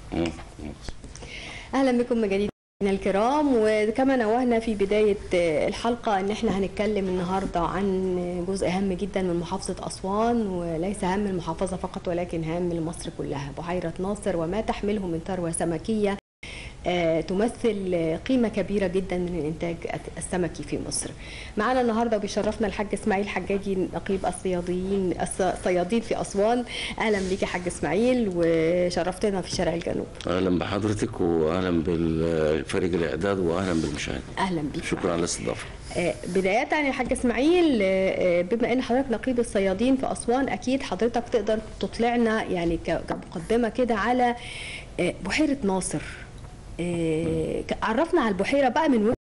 مم. اهلا بكم مجانين الكرام وكما نوهنا في بداية الحلقة ان احنا هنتكلم النهاردة عن جزء هام جدا من محافظة اسوان وليس هام المحافظة فقط ولكن هام لمصر كلها بحيرة ناصر وما تحمله من ثروة سمكية آه، تمثل قيمة كبيرة جدا من الإنتاج السمكي في مصر معنا النهاردة وبيشرفنا الحاج إسماعيل حجاجي نقيب الصيادين الصيادين في أسوان أهلا بيك يا حاج إسماعيل وشرفتنا في شارع الجنوب اهلا بحضرتك واهلا بالفريق الاعداد واهلا بالمشاهد أهلا بيك شكرا على الاستضافه آه، بداية يا حاج اسماعيل آه، آه، بما ان حضرتك نقيب الصيادين في اسوان اكيد حضرتك تقدر تطلعنا يعني ك- كمقدمة كده على آه، بحيرة ناصر آه، ك- عرفنا على البحيرة بقى من وجهة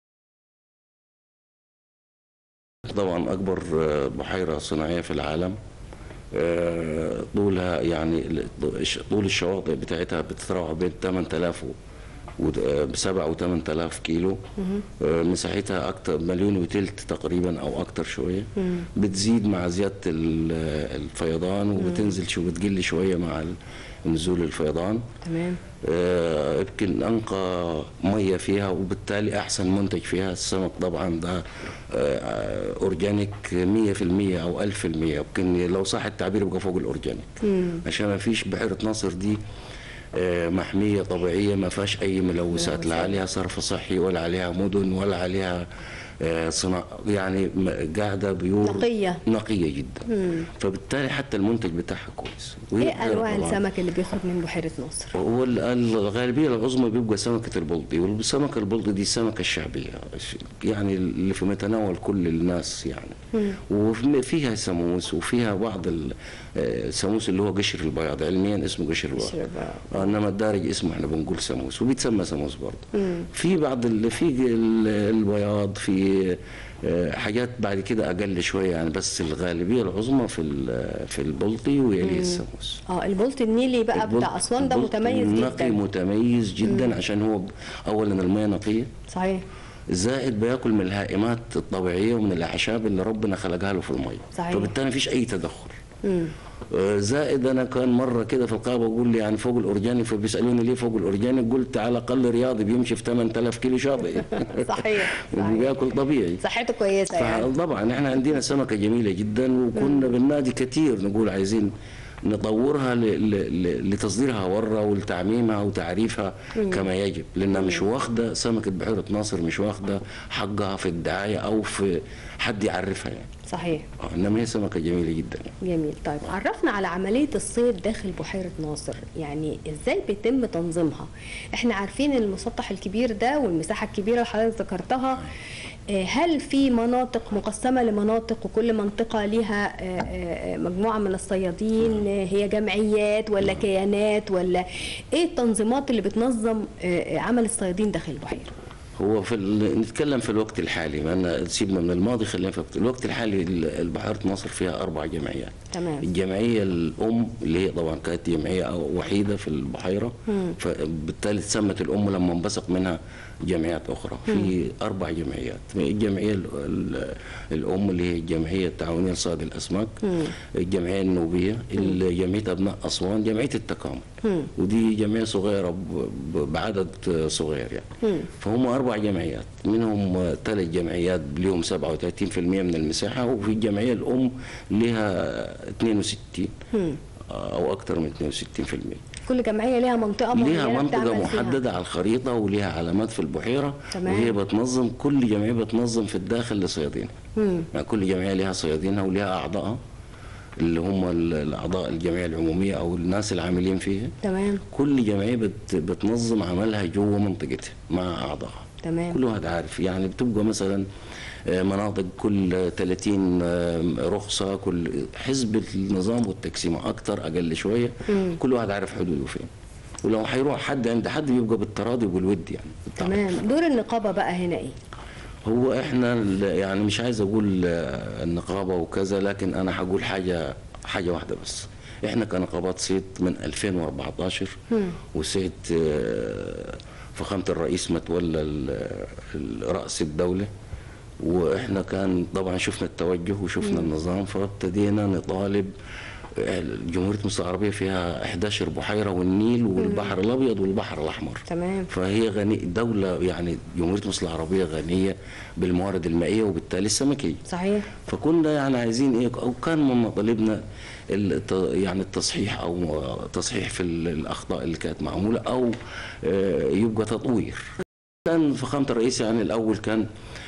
طبعا اكبر آه، بحيره صناعيه في العالم آه، طولها يعني ال- طول الشواطئ بتاعتها بتتراوح بين 8000 ب 7 و 8000 كيلو آه، مساحتها اكتر مليون وتلت تقريبا او اكتر شويه بتزيد مع زياده ال- الفيضان وبتنزل شو بتقل شويه مع ال- نزول الفيضان تمام آه، يمكن انقى ميه فيها وبالتالي احسن منتج فيها السمك طبعا ده آه، اورجانيك 100% او 1000% يمكن لو صح التعبير يبقى فوق الاورجانيك عشان ما فيش بحيره ناصر دي آه، محميه طبيعيه ما فيهاش اي ملوثات لا عليها صرف صحي ولا عليها مدن ولا عليها آه، صناعه يعني م- قاعده بيور نقية. نقيه جدا فبالتالي حتى المنتج بتاعها كويس وهي ايه بحيرة انواع طبعاً. السمك اللي بيخرج من بحيرة ناصر هو ال- الغالبيه العظمى بيبقى سمكه البلطي والسمكه البلطي دي السمكه الشعبيه يعني اللي في متناول كل الناس يعني وفيها سموس وفيها بعض ال- آه، السموس اللي هو قشر البياض علميا اسمه قشر البياض قشر البياض. آه، انما الدارج اسمه احنا بنقول سموس وبيتسمى سموس برضه في بعض اللي في ال- البياض في آه، حاجات بعد كده اقل شويه يعني بس الغالبيه العظمى في ال- في البلطي ويليه السموس اه البولت النيلي بقى البلط- بتاع اسوان ده البلط متميز نقي جدا متميز جدا عشان هو ب- اولا الميه نقيه صحيح زائد بياكل من الهائمات الطبيعيه ومن الاعشاب اللي ربنا خلقها له في الميه صحيح. فبالتالي مفيش اي تدخل مم. آه، زائد انا كان مره كده في القاهره بقول لي يعني فوق الاورجانيك فبيسالوني ليه فوق الاورجانيك قلت على الاقل رياضي بيمشي في 8000 كيلو شاطئ صحيح صحيح وبياكل طبيعي صحته كويسة يعني فطبعا احنا عندنا سمكه جميله جدا وكنا بالنادي كتير نقول عايزين نطورها ل- ل- ل- لتصديرها بره ولتعميمها وتعريفها كما يجب لانها مش واخده سمكه بحيره ناصر مش واخده حقها في الدعايه او في حد يعرفها يعني صحيح آه، انما هي سمكه جميله جدا يعني. جميل طيب عرفنا على عملية الصيد داخل بحيرة ناصر يعني ازاي بيتم تنظيمها احنا عارفين المسطح الكبير ده والمساحة الكبيرة اللي حضرتك ذكرتها آه، هل في مناطق مقسمة لمناطق وكل منطقة ليها آه، آه، مجموعة من الصيادين آه، هي جمعيات ولا كيانات ولا ايه التنظيمات اللي بتنظم آه، آه، عمل الصيادين داخل البحيرة هو في ال... نتكلم في الوقت الحالي ما أنا سيبنا من الماضي خلينا في الوقت, الوقت الحالي ال- بحيره ناصر فيها اربع جمعيات تمام الجمعيه الام اللي هي طبعا كانت جمعيه أو- وحيده في البحيره فبالتالي تسمت الام لما انبثق منها جمعيات اخرى في اربع جمعيات الجمعيه ال- ال- الام اللي هي الجمعيه التعاونيه لصيد الاسماك الجمعيه النوبيه جمعيه ابناء اسوان جمعيه التكامل ودي جمعيه صغيره ب- ب- بعدد صغير يعني فهم اربع جمعيات منهم ثلاث جمعيات لهم 37% من المساحه وفي الجمعيه الام لها 62 او اكثر من 62% كل جمعية ليها منطقة معينة ليها منطقة بتعمل فيها. محددة على الخريطة وليها علامات في البحيرة تمام. وهي بتنظم كل جمعية بتنظم في الداخل لصيادينها يعني كل جمعية ليها صيادينها وليها أعضائها اللي هم ال- الأعضاء الجمعية العمومية أو الناس العاملين فيها تمام كل جمعية بت بتنظم عملها جوه منطقتها مع أعضائها تمام كل واحد عارف يعني بتبقى مثلا آه، مناطق كل 30 آه، رخصة كل حزب النظام والتقسيمة أكتر أقل شوية كل واحد عارف حدوده فين ولو هيروح حد عند حد بيبقى بالتراضي والود يعني بالتعاطف. تمام دور النقابة بقى هنا ايه هو احنا ال- يعني مش عايز اقول آه، النقابه وكذا لكن انا هقول حاجه حاجه واحده بس احنا كنقابات صيد من 2014 وسيد آه، فخامه الرئيس ما تولى ال- ال- راس الدوله واحنا كان طبعا شفنا التوجه وشفنا النظام فابتدينا نطالب جمهوريه مصر العربيه فيها 11 بحيره والنيل والبحر الابيض والبحر الاحمر تمام فهي غني دولة يعني جمهورية مصر العربية غنية بالموارد المائية وبالتالي السمكية صحيح فكنا يعني عايزين ايه او كان من مطالبنا الت- يعني التصحيح او تصحيح في ال- الاخطاء اللي كانت معمولة او آه، يبقى تطوير كان فخامة الرئيس يعني الاول كان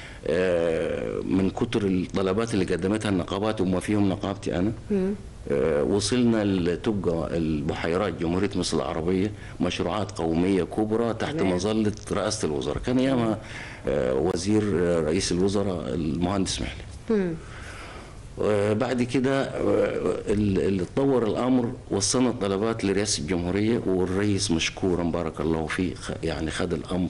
آه، من كتر الطلبات اللي قدمتها النقابات وما فيهم نقابتي انا آه، وصلنا ل- تبقى البحيرات جمهورية مصر العربية مشروعات قومية كبرى تحت تمام. مظلة رئاسة الوزراء كان أيامها آه، وزير آه، رئيس الوزراء المهندس محلي مم. آه، بعد كده آه، ال- اللي اتطور الامر وصلنا الطلبات لرئاسه الجمهوريه والرئيس مشكورا بارك الله فيه خ- يعني خد الامر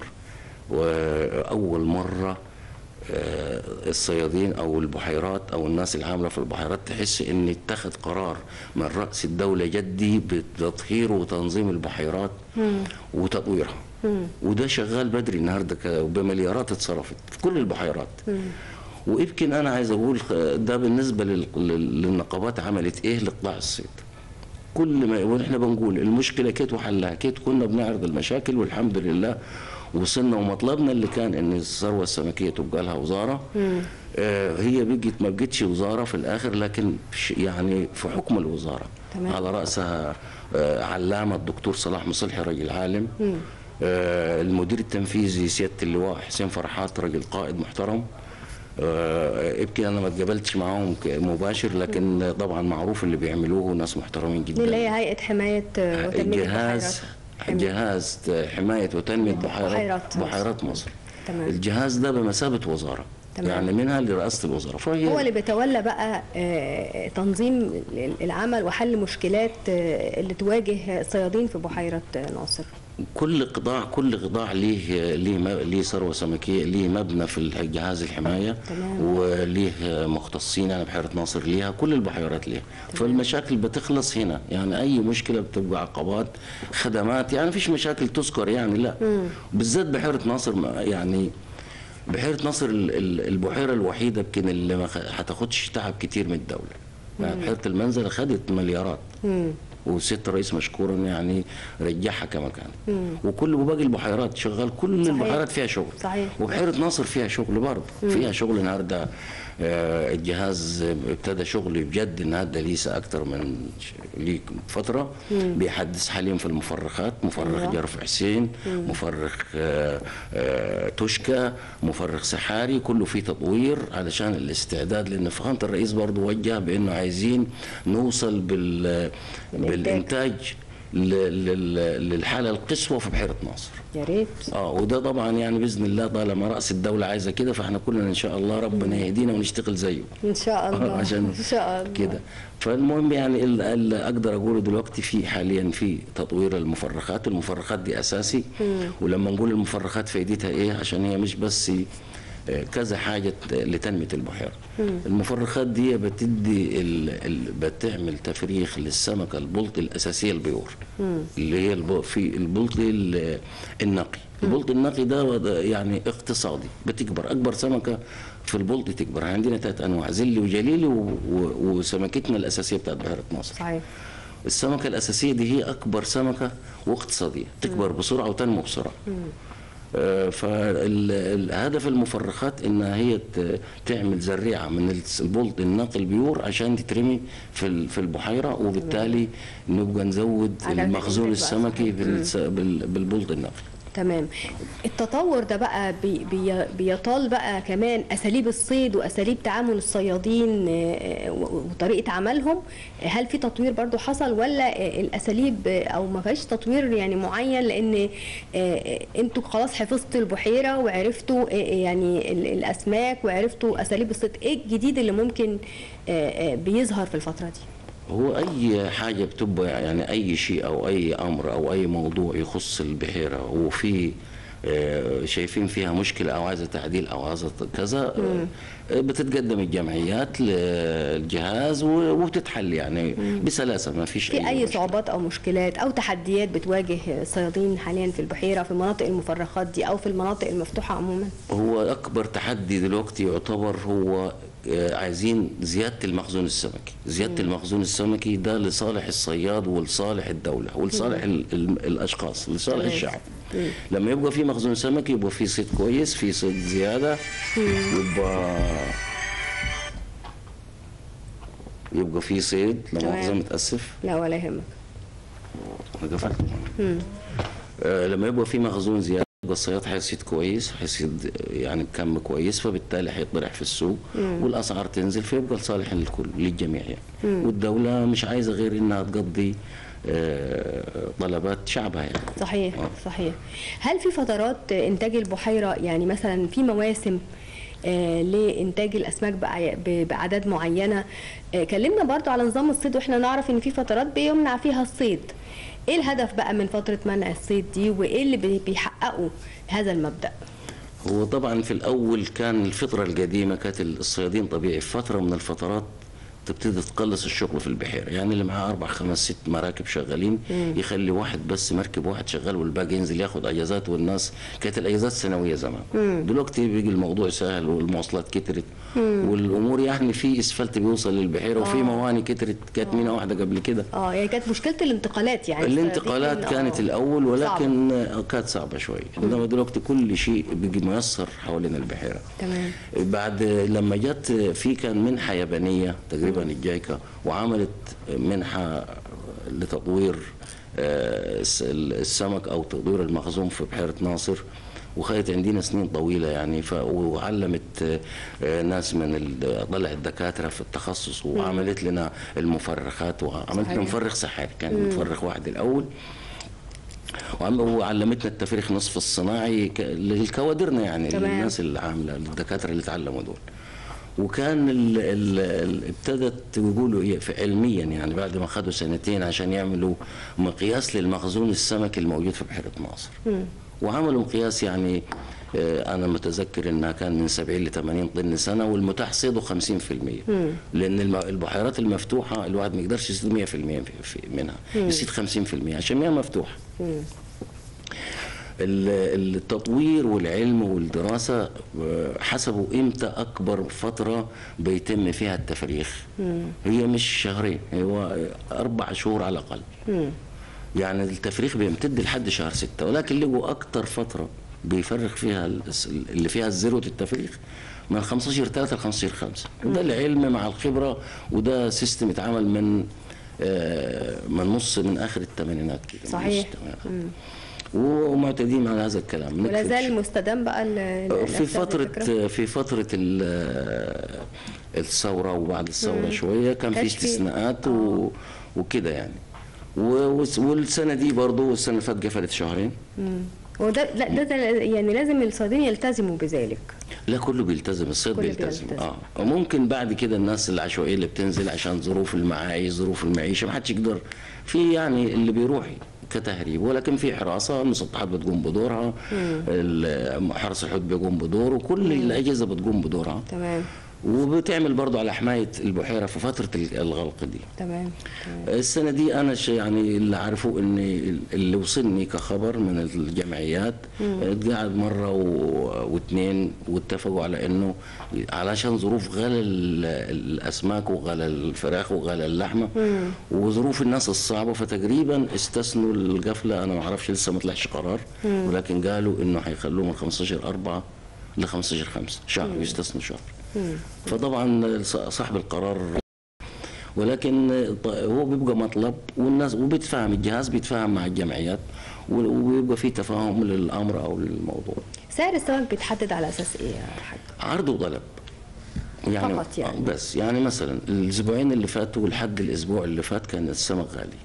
واول مره آه، الصيادين او البحيرات او الناس العامله في البحيرات تحس ان اتخذ قرار من راس الدوله جدي بتطهير وتنظيم البحيرات وتطويرها وده شغال بدري النهارده ك- بمليارات اتصرفت في كل البحيرات ويمكن انا عايز اقول ده بالنسبه لل- لل- للنقابات عملت ايه لقطاع الصيد كل ما واحنا بنقول المشكله كيت وحلها كيت كنا بنعرض المشاكل والحمد لله وصلنا ومطلبنا اللي كان ان الثروه السمكيه تبقى لها وزاره آه هي بقت ما بقتش وزاره في الاخر لكن ش- يعني في حكم الوزاره تمام. على راسها آه علامه الدكتور صلاح مصلحي رجل عالم آه المدير التنفيذي سياده اللواء حسين فرحات رجل قائد محترم آه، يمكن انا ما اتقابلتش معاهم ك- مباشر لكن طبعا معروف اللي بيعملوه ناس محترمين دي اللي هي جدا هيئه حمايه آه، وتنميه جهاز البحيرات جهاز حمايه وتنميه بحيرات بحيرات مصر. بحيرات مصر تمام. الجهاز ده بمثابه وزاره تمام. يعني منها لرئاسه الوزراء فهي هو اللي بيتولى بقى آه، تنظيم العمل وحل مشكلات آه، اللي تواجه الصيادين في بحيره آه، ناصر كل قطاع كل قطاع ليه ليه م- ليه ثروه سمكيه ليه مبنى في الح- جهاز الحمايه تمام. وليه مختصين يعني بحيره ناصر ليها كل البحيرات ليها فالمشاكل بتخلص هنا يعني اي مشكله بتبقى عقبات خدمات يعني فيش مشاكل تذكر يعني لا بالذات بحيره ناصر ما- يعني بحيره ناصر ال- ال- البحيره الوحيده يمكن اللي ما خ- هتاخدش تعب كتير من الدوله يعني بحيره المنزل خدت مليارات وست الرئيس مشكورا يعني رجعها كما كانت وكل وباقي البحيرات شغال كل صحيح. البحيرات فيها شغل صحيح. وبحيره ناصر فيها شغل برضه فيها شغل النهارده آه، الجهاز ابتدى شغل بجد النهارده ليس اكثر من ش- ليه فتره بيحدث حاليا في المفرخات مفرخ أيوة. جرف حسين مفرخ آه، آه، توشكا مفرخ سحاري كله فيه تطوير علشان الاستعداد لان فخامه الرئيس برضه وجه بانه عايزين نوصل بال بالانتاج ل- لل- للحاله القصوى في بحيره ناصر يا ريت اه وده طبعا يعني باذن الله طالما راس الدوله عايزه كده فاحنا كلنا ان شاء الله ربنا يهدينا ونشتغل زيه ان شاء الله عشان ان شاء الله كده فالمهم يعني ال- اللي اقدر اقوله دلوقتي في حاليا في تطوير المفرخات المفرخات دي اساسي ولما نقول المفرخات فايدتها ايه عشان هي مش بس آه، كذا حاجة لتنمية البحيرة المفرخات دي بتدي ال... ال... بتعمل تفريخ للسمكة البلط الأساسية البيور اللي هي الب... في البلط ال- النقي البلط النقي ده وض- يعني اقتصادي بتكبر أكبر سمكة في البلط تكبر عندنا ثلاث أنواع زلي وجليلي و... و... وسمكتنا الأساسية بتاعت بحيرة ناصر صحيح السمكة الأساسية دي هي أكبر سمكة واقتصادية تكبر بسرعة وتنمو بسرعة فالهدف المفرخات انها هي ت- تعمل زريعه من الس- البلط النقي البيور عشان تترمي في ال- في البحيره وبالتالي نبقى نزود عدد المخزون الإنتاج بقى السمكي صحيح. بالس- بال- بالبلط النقي تمام التطور ده بقى بي بي بيطال بقى كمان اساليب الصيد واساليب تعامل الصيادين آه، و- وطريقه عملهم هل في تطوير برضو حصل ولا آه، الاساليب آه، او ما فيش تطوير يعني معين لان آه، انتوا خلاص حفظتوا البحيره وعرفتوا آه، يعني ال- الاسماك وعرفتوا اساليب الصيد ايه الجديد اللي ممكن آه، آه، بيظهر في الفتره دي هو اي حاجه بتبقى يعني اي شيء او اي امر او اي موضوع يخص البحيره وفي آه، شايفين فيها مشكله او عايزه تعديل او عايزه كذا آه، بتتقدم الجمعيات للجهاز و- وبتتحل يعني بسلاسه ما فيش في اي مشكلة. صعوبات او مشكلات او تحديات بتواجه الصيادين حاليا في البحيره في مناطق المفرخات دي او في المناطق المفتوحه عموما هو اكبر تحدي دلوقتي يعتبر هو آه، عايزين زياده المخزون السمكي زياده المخزون السمكي ده لصالح الصياد ولصالح الدوله ولصالح ال- ال- الاشخاص لصالح تمام. الشعب لما يبقى في مخزون سمكي يبقى في صيد كويس في صيد زياده يبقى يبقى في صيد لا تمام. مؤاخذه متاسف لا ولا يهمك أنا قفلت آه لما يبقى في مخزون زياده يبقى الصياد هيصيد كويس هيصيد يعني بكم كويس فبالتالي هيطرح في السوق والاسعار تنزل فيبقى لصالح الكل للجميع يعني والدوله مش عايزه غير انها تقضي آه طلبات شعبها يعني صحيح آه. صحيح هل في فترات انتاج البحيره يعني مثلا في مواسم آه لانتاج الاسماك بأع- ب- باعداد معينه آه كلمنا برضو على نظام الصيد واحنا نعرف ان في فترات بيمنع فيها الصيد ايه الهدف بقى من فتره منع الصيد دي وايه اللي بي- بيحققوا هذا المبدا هو طبعا في الاول كان الفطره القديمه كانت الصيادين طبيعي في فتره من الفترات تبتدي تقلص الشغل في البحيره يعني اللي معاه اربع خمس ست مراكب شغالين يخلي واحد بس مركب واحد شغال والباقي ينزل ياخد اجازات والناس كانت الاجازات سنويه زمان دلوقتي بيجي الموضوع سهل والمواصلات كترت والامور يعني في اسفلت بيوصل للبحيره وفي مواني كترت كانت مينا واحده قبل كده اه يعني كانت مشكله الانتقالات يعني الانتقالات الصيادين، كانت آه، الاول صعبة. ولكن آه، كانت صعبه شويه انما دلوقتي كل شيء بيجي ميسر حوالين البحيره تمام بعد لما جت في كان منحه يابانيه تقريبا الجايكا وعملت منحه لتطوير آه، الس- السمك او تطوير المخزون في بحيره ناصر وخدت عندنا سنين طويله يعني ف... وعلمت آه، ناس من ال... طلعت دكاتره في التخصص وعملت لنا المفرخات وعملت صحيح. لنا مفرخ سحاري كان مفرخ واحد الاول وعم- وعلمتنا التفريخ نصف الصناعي ك- للكوادرنا يعني تمام. للناس اللي عامله الدكاتره اللي تعلموا دول وكان ال ال ال ابتدت يقولوا إيه في علميا يعني بعد ما خدوا سنتين عشان يعملوا مقياس للمخزون السمكي الموجود في بحيره ناصر وعملوا مقياس يعني آه، انا متذكر انها كان من 70 ل 80 طن سنه والمتاح صيده 50% لان الم- البحيرات المفتوحه الواحد ما يقدرش يصيد 100% في- في- منها يصيد 50% عشان هي مفتوحه ال- التطوير والعلم والدراسة آه، حسبوا امتى أكبر فترة بيتم فيها التفريخ هي مش شهرين هو أربع شهور على الأقل يعني التفريخ بيمتد لحد شهر ستة ولكن لقوا أكتر فترة بيفرخ فيها الس- اللي فيها الزيرو التفريخ من 15 3 ل 15 5 وده العلم مع الخبرة وده سيستم اتعمل من آه، من نص من آخر الثمانينات كده من نص صحيح. الثمانينات. ومعتادين على هذا الكلام ولا نكفي زال الش- مستدام بقى ال- في نفس الفكرة؟ فترة في فترة ال- الثورة وبعد الثورة شوية كان في كانش في- استثناءات و- وكده يعني و- والسنة دي برضو السنة اللي فاتت قفلت شهرين وده لا ده, ده يعني لازم الصيادين يلتزموا بذلك لا كله بيلتزم الصيد كله بيلتزم بيلتزم. اه ممكن بعد كده الناس العشوائيه اللي بتنزل عشان ظروف المعايش ظروف المعيشه ما حدش يقدر في يعني اللي بيروح كتهريب ولكن في حراسه المسطحات بتقوم بدورها ال- حرس الحدود بيقوم بدوره كل الاجهزه بتقوم بدورها تمام وبتعمل برضه على حمايه البحيره في فتره الغلق دي تمام تمام السنة دي أنا ش- يعني اللي عارفه إن اللي وصلني كخبر من الجمعيات قاعد مرة و- واثنين واتفقوا على إنه علشان ظروف غلا ال- الأسماك وغلا الفراخ وغلا اللحمة وظروف الناس الصعبة فتقريبا استثنوا القفلة أنا ما أعرفش لسه ما طلعش قرار ولكن قالوا إنه هيخلوه من 15 4 ل 15 5 شهر يستثنوا شهر فطبعا صاحب القرار ولكن ط- هو بيبقى مطلب والناس وبيتفاهم الجهاز بيتفاهم مع الجمعيات و- وبيبقى في تفاهم للامر او للموضوع سعر السمك بيتحدد على اساس ايه يا حاج عرض وطلب يعني فقط يعني. بس يعني مثلا الاسبوعين اللي فاتوا لحد الاسبوع اللي فات كان السمك غالي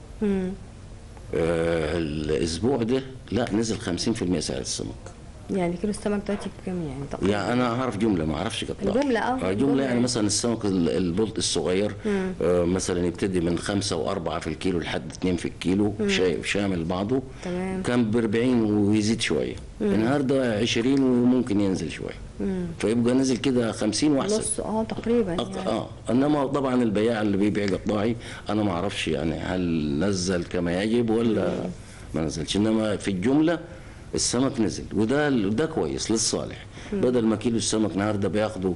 آه الاسبوع ده لا نزل 50% سعر السمك يعني كيلو السمك دلوقتي بكام يعني تقريبا يعني انا اعرف جمله ما اعرفش قطاع الجملة، آه، جمله الجملة يعني يعني. مثلا السمك ال- البلط الصغير آه مثلا يبتدي من خمسة وأربعة في الكيلو لحد اتنين في الكيلو شا- شامل بعضه تمام. كان ب 40 ويزيد شويه النهارده 20 وممكن ينزل شويه فيبقى نزل كده 50 واحسن نص اه تقريبا أق- يعني. اه انما طبعا البياع اللي بيبيع قطاعي انا ما اعرفش يعني هل نزل كما يجب ولا ما نزلش انما في الجمله السمك نزل وده ده كويس للصالح بدل ما كيلو السمك النهارده بياخدوا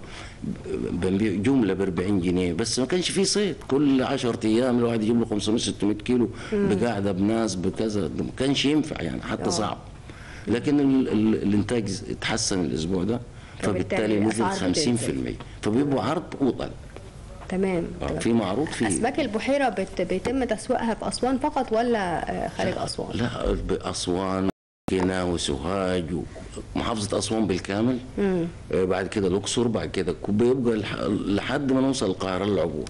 بنبيع جمله ب 40 جنيه بس ما كانش فيه صيد كل 10 ايام الواحد يجيب له 500 600 كيلو بقاعده بناس بكذا ما كانش ينفع يعني حتى آه. صعب لكن ال ال الانتاج اتحسن الاسبوع ده فبالتالي فبالتالي الأسعار نزل بتنزل. 50% فبيبقوا عرض وطلب تمام آه، تمام. في معروض في اسماك البحيره بت... بيتم تسويقها في اسوان فقط ولا آه، خارج اسوان لا بأسوان قنا وسوهاج ومحافظة أسوان بالكامل آه، بعد كده الأقصر بعد كده بيبقى لح- لحد ما نوصل القاهرة للعبور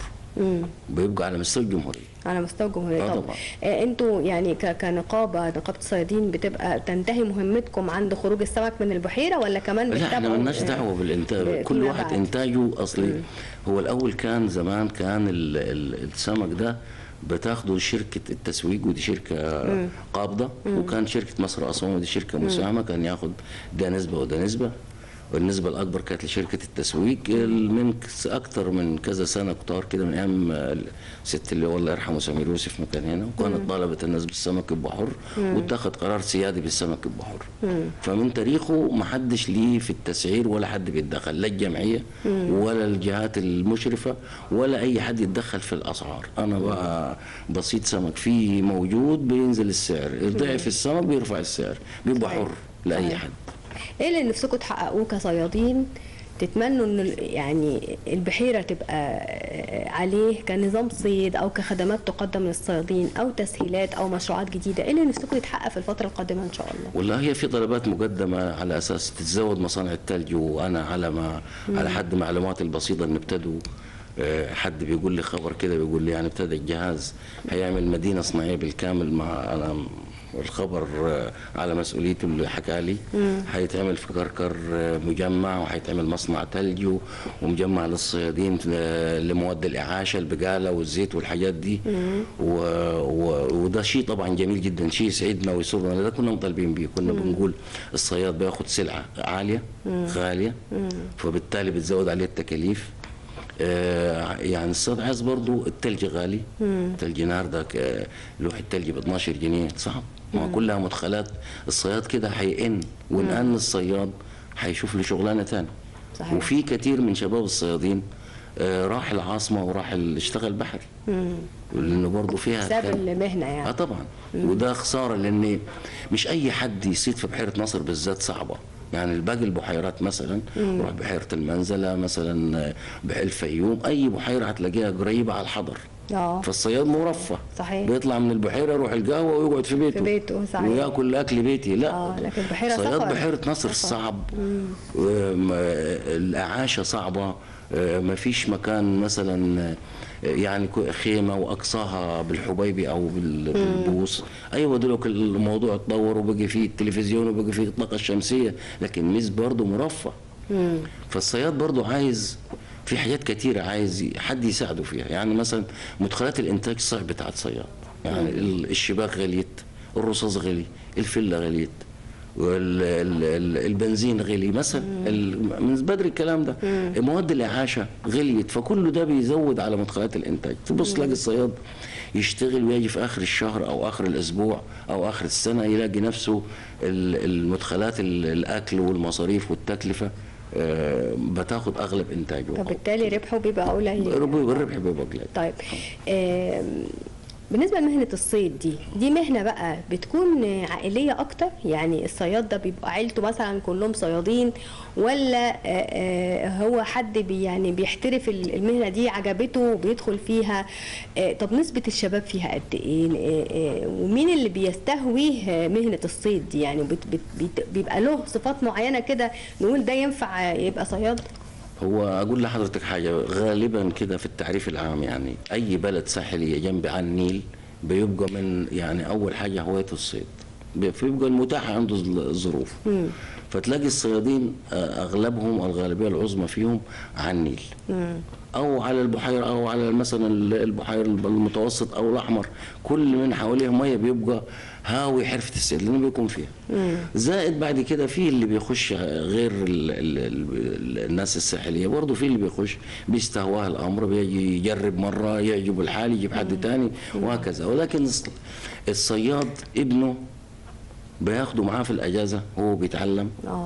بيبقى على مستوى الجمهورية على مستوى الجمهوريه آه طب طبعا. آه، انتوا يعني ك... كنقابه نقابه الصيادين بتبقى تنتهي مهمتكم عند خروج السمك من البحيره ولا كمان لا احنا بتتابعوا، مالناش آه، دعوة بالإنتاج ب- كل فيما واحد بعد؟ إنتاجه أصلي هو الأول كان زمان كان ال ال السمك ده بتاخده شركة التسويق ودي شركة قابضة وكان شركة مصر أسوان ودي شركة مساهمة كان ياخد ده نسبة وده نسبة والنسبة الأكبر كانت لشركة التسويق من كس- أكتر من كذا سنة كتار كده من أيام الست اللي هو الله يرحمه سمير يوسف ما كان هنا وكانت طالبت الناس بالسمك يبقى حر واتخذ قرار سيادي بالسمك يبقى حر فمن تاريخه ما حدش ليه في التسعير ولا حد بيتدخل لا الجمعية ولا الجهات المشرفة ولا أي حد يتدخل في الأسعار أنا بقى بسيط سمك فيه موجود بينزل السعر ضعف السمك بيرفع السعر بيبقى صحيح. حر لأي صحيح. حد ايه اللي نفسكم تحققوه كصيادين تتمنوا ان ال- يعني البحيره تبقى آه، عليه كنظام صيد او كخدمات تقدم للصيادين او تسهيلات او مشروعات جديده ايه اللي نفسكم يتحقق في الفتره القادمه ان شاء الله والله هي في طلبات مقدمة على أساس تتزود مصانع الثلج وأنا على ما على حد معلوماتي البسيطة إن ابتدوا آه، حد بيقول لي خبر كده بيقول لي يعني ابتدى الجهاز هيعمل مدينة صناعية بالكامل مع أنا الخبر آه، على مسؤوليته اللي حكى لي هيتعمل في كركر آه، مجمع وهيتعمل مصنع ثلج و- ومجمع للصيادين ل- لمواد الإعاشة البقالة والزيت والحاجات دي و... و... وده شيء طبعا جميل جدا شيء يسعدنا ويسرنا ده كنا مطالبين بيه كنا بنقول الصياد بياخد سلعة عالية غالية فبالتالي بتزود عليه التكاليف آه، يعني الصيد عايز برضو التلج غالي التلج النهارده ك- لوح التلج ب 12 جنيه صعب ما كلها مدخلات الصياد كده هيئن ونأن الصياد هيشوف له شغلانه ثانيه صحيح. وفي كتير من شباب الصيادين آه، راح العاصمه وراح ال- اشتغل بحري لانه برضه فيها حساب كان- المهنه اه يعني طبعا وده خساره لان مش اي حد يصيد في بحيره ناصر بالذات صعبه يعني باقي البحيرات مثلا روح بحيره المنزله مثلا آه، بح- الفيوم اي بحيره هتلاقيها قريبه على الحضر اه فالصياد مرفه صحيح. بيطلع من البحيره يروح القهوه ويقعد في بيته في بيته، صحيح. وياكل اكل بيتي لا آه، لكن بحيرة صياد سفر. بحيره نصر سفر. صعب وم- الاعاشه صعبه ما فيش مكان مثلا آه، يعني كو- خيمه واقصاها بالحبيبي او بال- بالبوص ايوه دلوقتي الموضوع اتطور وبقي فيه التلفزيون وبقي فيه الطاقه الشمسيه لكن ميز برضه مرفه فالصياد برضه عايز في حاجات كتيرة عايز ي- حد يساعده فيها يعني مثلا مدخلات الإنتاج صعب بتاعت الصياد يعني ال- الشباك غليت الرصاص غلي الفلة غليت والبنزين غلي مثلا ال- من بدري الكلام ده مواد الإعاشة غليت فكل ده بيزود على مدخلات الإنتاج تبص تلاقي الصياد يشتغل ويجي في آخر الشهر أو آخر الأسبوع أو آخر السنة يلاقي نفسه ال- المدخلات ال- الأكل والمصاريف والتكلفة آه، بتاخد اغلب انتاجه فبالتالي ربحه بيبقى قليل الربح بيبقى قليل طيب آم، بالنسبة لمهنة الصيد دي دي مهنة بقى بتكون عائلية أكتر يعني الصياد ده بيبقى عيلته مثلا كلهم صيادين ولا آه، آه، هو حد بي يعني بيحترف ال- المهنة دي عجبته وبيدخل فيها آه، طب نسبة الشباب فيها قد إيه آه، آه، ومين اللي بيستهويه آه، مهنة الصيد دي يعني بت- بت- بت- بيبقى له صفات معينة كده نقول ده ينفع آه، يبقى صياد هو اقول لحضرتك حاجه غالبا كده في التعريف العام يعني اي بلد ساحليه جنب على النيل بيبقى من يعني اول حاجه هوايه الصيد بيبقى المتاح عنده الظروف فتلاقي الصيادين آه، اغلبهم الغالبيه العظمى فيهم على النيل او على البحيره او على مثلا البحيره المتوسط او الاحمر كل من حواليه ميه بيبقى هاوي حرفه الصيد لانه بيكون فيها زائد بعد كده في اللي بيخش غير ال ال ال الناس الساحليه برضه في اللي بيخش بيستهواه الامر بيجي يجرب مره يعجب الحال يجيب حد تاني وهكذا ولكن الص- الصياد ابنه بياخده معاه في الاجازه وهو بيتعلم اه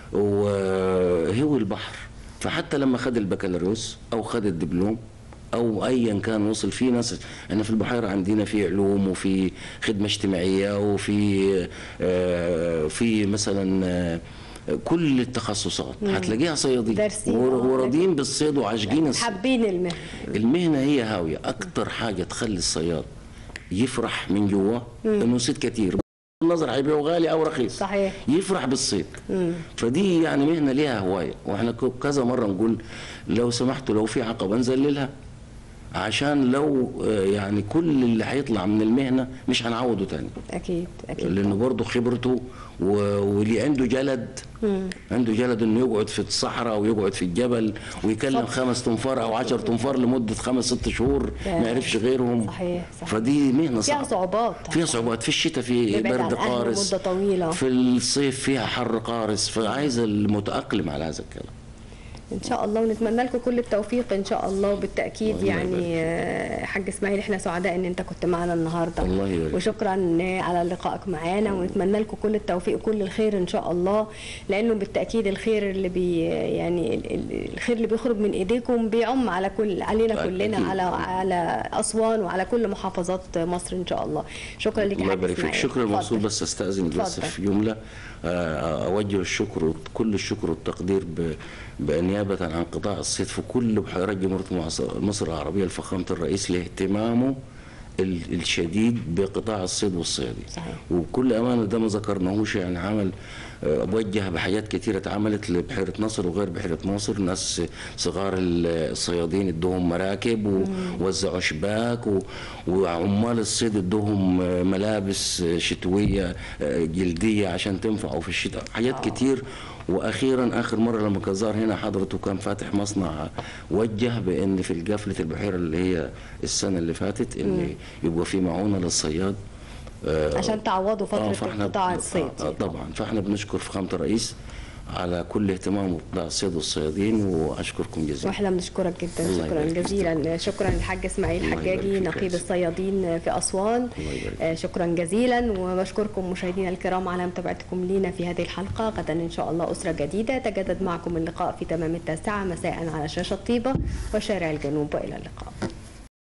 وهو البحر فحتى لما خد البكالوريوس او خد الدبلوم او ايا كان وصل في ناس احنا في البحيره عندنا في علوم وفي خدمه اجتماعيه وفي آه، في مثلا آه، كل التخصصات هتلاقيها صيادين دارسين، ور- آه. وراضيين بالصيد وعاشقين الصيد حابين المهنه المهنه هي هاويه اكتر حاجه تخلي الصياد يفرح من جواه انه يصيد كتير النظر هيبيعه غالي او رخيص صحيح. يفرح بالصيد فدي يعني مهنه ليها هوايه واحنا ك- كذا مره نقول لو سمحتوا لو في عقبه نذللها عشان لو آه، يعني كل اللي هيطلع من المهنه مش هنعوده تاني اكيد اكيد لانه برضه خبرته و- واللي عنده جلد عنده جلد انه يقعد في الصحراء او يقعد في الجبل ويكلم صح. خمس تنفار او عشر تنفار لمده خمس ست شهور يا. ما يعرفش غيرهم صحيح، صحيح. فدي مهنه فيها صعبه صعوبات فيها صعوبات في الشتاء في يبعد عن برد أهله قارس مدة طويلة. في الصيف فيها حر قارس فعايزه المتاقلم على هذا الكلام ان شاء الله ونتمنى لكم كل التوفيق ان شاء الله وبالتاكيد الله يبارك يعني آه، حاج اسماعيل احنا سعداء ان انت كنت معنا النهارده الله يبارك فيك. وشكرا على لقائك معانا ونتمنى لكم كل التوفيق وكل الخير ان شاء الله لانه بالتاكيد الخير اللي بي يعني ال- ال- الخير اللي بيخرج من ايديكم بيعم على كل علينا أكيد. كلنا على على اسوان وعلى كل محافظات مصر ان شاء الله شكرا لك يا الله حاج يبارك فيك إسماعيل. شكرا اتفضل. موصول بس استاذن بس اتفضل. في جمله آه، اوجه الشكر كل الشكر والتقدير ب- بنيابه عن قطاع الصيد في كل بحيرات جمهوريه مصر- مصر العربيه لفخامه الرئيس لاهتمامه ال- الشديد بقطاع الصيد والصيادين صحيح. وبكل امانه ده ما ذكرناهوش يعني عمل آه، بوجه بحاجات كتيره اتعملت لبحيره نصر وغير بحيره نصر ناس صغار الصيادين ادوهم مراكب ووزعوا شباك و- وعمال الصيد ادوهم آه، ملابس آه، شتويه آه، جلديه عشان تنفعوا في الشتاء حاجات كتير واخيرا اخر مره لما كان زار هنا حضرته كان فاتح مصنع وجه بان في القفله البحيره اللي هي السنه اللي فاتت ان يبقى في معونه للصياد آه، عشان تعوضوا آه، فتره قطاع الصيد آه، طبعا فاحنا بنشكر فخامه الرئيس على كل اهتمامه بقطاع الصيد والصيادين واشكركم جزيلا واحنا بنشكرك جدا الله شكرا يبارك فيك. جزيلا شكرا للحاج اسماعيل الله يبارك حجاجي فيك نقيب يا أستاذ. الصيادين في اسوان الله يبارك آه، شكرا جزيلا وبشكركم مشاهدينا الكرام على متابعتكم لينا في هذه الحلقه غدا ان شاء الله اسره جديده تجدد معكم اللقاء في تمام التاسعه مساء على شاشه طيبه وشارع الجنوب والى اللقاء